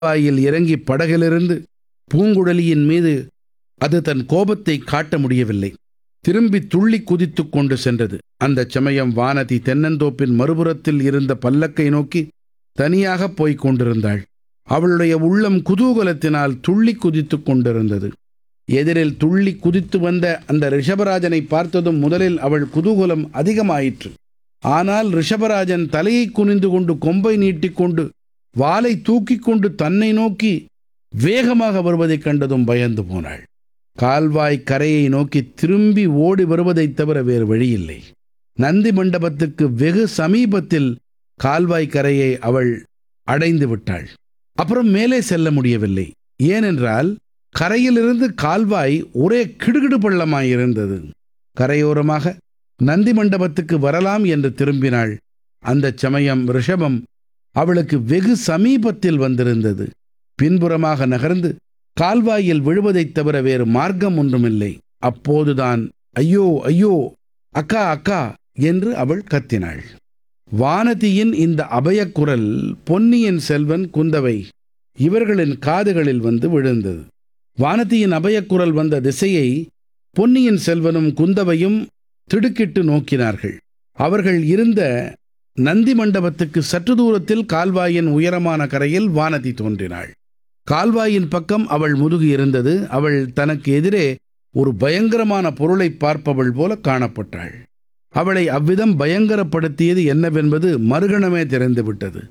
வாயில் இறங்கி படகிலிருந்து பூங்குழலியின் மீது அது தன் கோபத்தை காட்ட முடியவில்லை திரும்பி துள்ளி குதித்துக் கொண்டு சென்றது அந்தச் சமயம் வானதி தென்னந்தோப்பின் மறுபுறத்தில் இருந்த பல்லக்கை நோக்கி தனியாக போய்க் கொண்டிருந்தாள் அவளுடைய உள்ளம் குதூகலத்தினால் துள்ளி குதித்துக் கொண்டிருந்தது எதிரில் துள்ளி குதித்து வந்த அந்த ரிஷபராஜனை பார்த்ததும் முதலில் அவள் குதூகலம் அதிகமாயிற்று ஆனால் ரிஷபராஜன் தலையை குனிந்து கொண்டு கொம்பை நீட்டிக்கொண்டு வாலை தூக்கிக் கொண்டு தன்னை நோக்கி வேகமாக வருவதைக் கண்டதும் பயந்து போனாள் கால்வாய் கரையை நோக்கி திரும்பி ஓடி வருவதைத் தவிர வேறு வழியில்லை நந்தி மண்டபத்துக்கு வெகு சமீபத்தில் கால்வாய் கரையை அவள் அடைந்து விட்டாள் அப்புறம் மேலே செல்ல முடியவில்லை ஏனென்றால் கரையிலிருந்து கால்வாய் ஒரே கிடுகிடு பள்ளமாயிருந்தது கரையோரமாக நந்தி மண்டபத்துக்கு வரலாம் என்று திரும்பினாள் அந்தச் சமயம் ரிஷபம் அவளுக்கு வெகு சமீபத்தில் வந்திருந்தது பின்புறமாக நகர்ந்து கால்வாயில் விழுவதைத் தவிர வேறு மார்க்கம் ஒன்றுமில்லை அப்போதுதான் ஐயோ ஐயோ அக்கா அக்கா என்று அவள் கத்தினாள் வானதியின் இந்த அபயக்குரல் பொன்னியின் செல்வன் குந்தவை இவர்களின் காதுகளில் வந்து விழுந்தது வானதியின் அபயக்குரல் வந்த திசையை பொன்னியின் செல்வனும் குந்தவையும் திடுக்கிட்டு நோக்கினார்கள் அவர்கள் இருந்த நந்தி மண்டபத்துக்கு சற்று தூரத்தில் கால்வாயின் உயரமான கரையில் வானதி தோன்றினாள் கால்வாயின் பக்கம் அவள் முதுகு இருந்தது அவள் தனக்கு எதிரே ஒரு பயங்கரமான பொருளை பார்ப்பவள் போல காணப்பட்டாள் அவளை அவ்விதம் பயங்கரப்படுத்தியது என்னவென்பது மறுகணமே தெரிந்துவிட்டது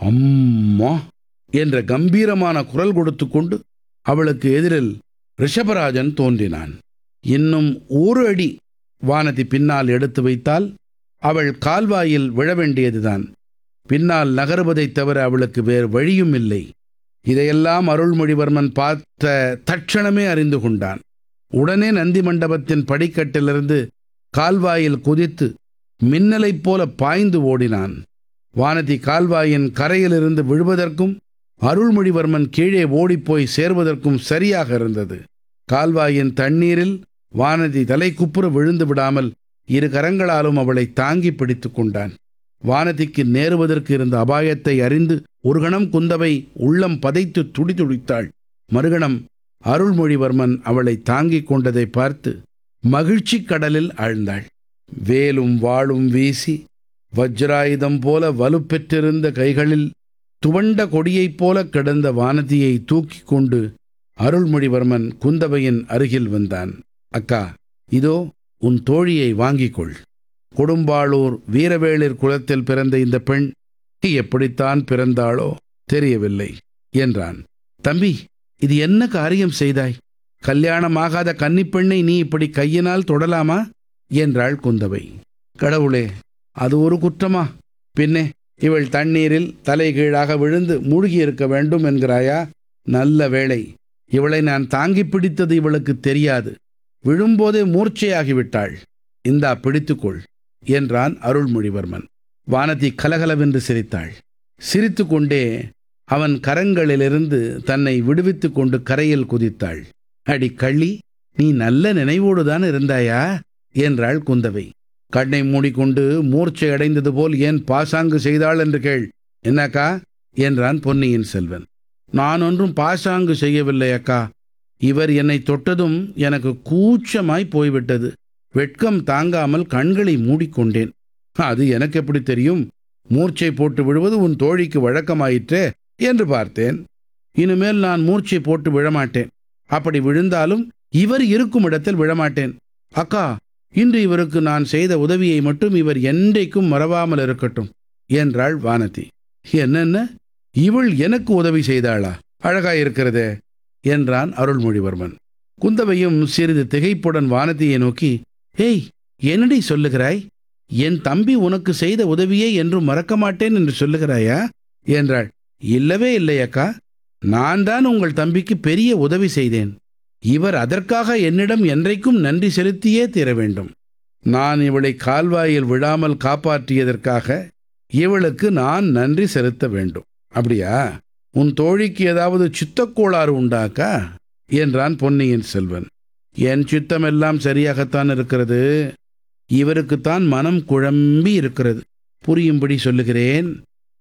அம்மா என்ற கம்பீரமான குரல் கொடுத்து கொண்டு அவளுக்கு எதிரில் ரிஷபராஜன் தோன்றினான் இன்னும் ஒரு அடி வானதி பின்னால் எடுத்து வைத்தால் அவள் கால்வாயில் விழ வேண்டியதுதான் பின்னால் நகருவதைத் தவிர அவளுக்கு வேறு வழியும் இல்லை இதையெல்லாம் அருள்மொழிவர்மன் பார்த்த தட்சணமே அறிந்து கொண்டான் உடனே நந்தி மண்டபத்தின் படிக்கட்டிலிருந்து கால்வாயில் குதித்து மின்னலைப் போல பாய்ந்து ஓடினான் வானதி கால்வாயின் கரையிலிருந்து விழுவதற்கும் அருள்மொழிவர்மன் கீழே ஓடிப்போய் சேர்வதற்கும் சரியாக இருந்தது கால்வாயின் தண்ணீரில் வானதி தலைக்குப்புற விழுந்து விடாமல் இரு கரங்களாலும் அவளை தாங்கி பிடித்து கொண்டான் வானதிக்கு நேருவதற்கு இருந்த அபாயத்தை அறிந்து ஒரு கணம் குந்தவை உள்ளம் பதைத்து துடிதுடித்தாள் மறுகணம் அருள்மொழிவர்மன் அவளை தாங்கிக் கொண்டதை பார்த்து மகிழ்ச்சி கடலில் ஆழ்ந்தாள் வேலும் வாளும் வீசி வஜ்ராயுதம் போல வலுப்பெற்றிருந்த கைகளில் துவண்ட கொடியைப் போல கிடந்த வானதியை தூக்கிக் கொண்டு அருள்மொழிவர்மன் குந்தவையின் அருகில் வந்தான் அக்கா இதோ உன் தோழியை வாங்கிக் கொள் கொடும்பாளூர் வீரவேளிர் குலத்தில் பிறந்த இந்த பெண் எப்படித்தான் பிறந்தாளோ தெரியவில்லை என்றான் தம்பி இது என்ன காரியம் செய்தாய் கல்யாணமாகாத கன்னிப்பெண்ணை நீ இப்படி கையினால் தொடலாமா என்றாள் குந்தவை கடவுளே அது ஒரு குற்றமா பின்னே இவள் தண்ணீரில் தலைகீழாக விழுந்து மூழ்கி இருக்க வேண்டும் என்கிறாயா நல்ல வேளை இவளை நான் தாங்கி பிடித்தது இவளுக்கு தெரியாது விழும்போதே மூர்ச்சையாகிவிட்டாள் இந்தா பிடித்துக்கொள் என்றான் அருள்மொழிவர்மன் வானதி கலகலவென்று சிரித்தாள் சிரித்து கொண்டே அவன் கரங்களிலிருந்து தன்னை விடுவித்துக் கொண்டு கரையில் குதித்தாள் அடி கள்ளி நீ நல்ல நினைவோடுதான் இருந்தாயா என்றாள் குந்தவை கண்ணை மூடிக்கொண்டு மூர்ச்சை அடைந்தது போல் ஏன் பாசாங்கு செய்தாள் என்று கேள் என்னக்கா என்றான் பொன்னியின் செல்வன் நான் ஒன்றும் பாசாங்கு செய்யவில்லை அக்கா இவர் என்னை தொட்டதும் எனக்கு கூச்சமாய் போய்விட்டது வெட்கம் தாங்காமல் கண்களை மூடிக்கொண்டேன் அது எனக்கு எப்படி தெரியும் மூர்ச்சை போட்டு விழுவது உன் தோழிக்கு வழக்கமாயிற்றே என்று பார்த்தேன் இனிமேல் நான் மூர்ச்சை போட்டு விழமாட்டேன் அப்படி விழுந்தாலும் இவர் இருக்கும் இடத்தில் விழமாட்டேன் அக்கா இன்று இவருக்கு நான் செய்த உதவியை மட்டும் இவர் என்றைக்கும் மறவாமல் இருக்கட்டும் என்றாள் வானதி என்னென்ன இவள் எனக்கு உதவி செய்தாளா அழகாயிருக்கிறதே என்றான் அருள்மொழிவர்மன் குந்தவையும் சிறிது திகைப்புடன் வானதியை நோக்கி ஏய் என்னடி சொல்லுகிறாய் என் தம்பி உனக்கு செய்த உதவியை என்றும் மறக்க மாட்டேன் என்று சொல்லுகிறாயா என்றாள் இல்லவே இல்லை அக்கா நான் தான் உங்கள் தம்பிக்கு பெரிய உதவி செய்தேன் இவர் அதற்காக என்னிடம் என்றைக்கும் நன்றி செலுத்தியே தீர வேண்டும் நான் இவளை கால்வாயில் விழாமல் காப்பாற்றியதற்காக இவளுக்கு நான் நன்றி செலுத்த வேண்டும் அப்படியா உன் தோழிக்கு ஏதாவது சித்தக்கோளாறு உண்டாக்கா என்றான் பொன்னியின் செல்வன் என் சித்தமெல்லாம் சரியாகத்தான் இருக்கிறது இவருக்குத்தான் மனம் குழம்பி இருக்கிறது புரியும்படி சொல்லுகிறேன்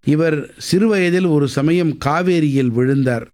இவர் சிறுவயதில் ஒரு சமயம் காவேரியில் விழுந்தார்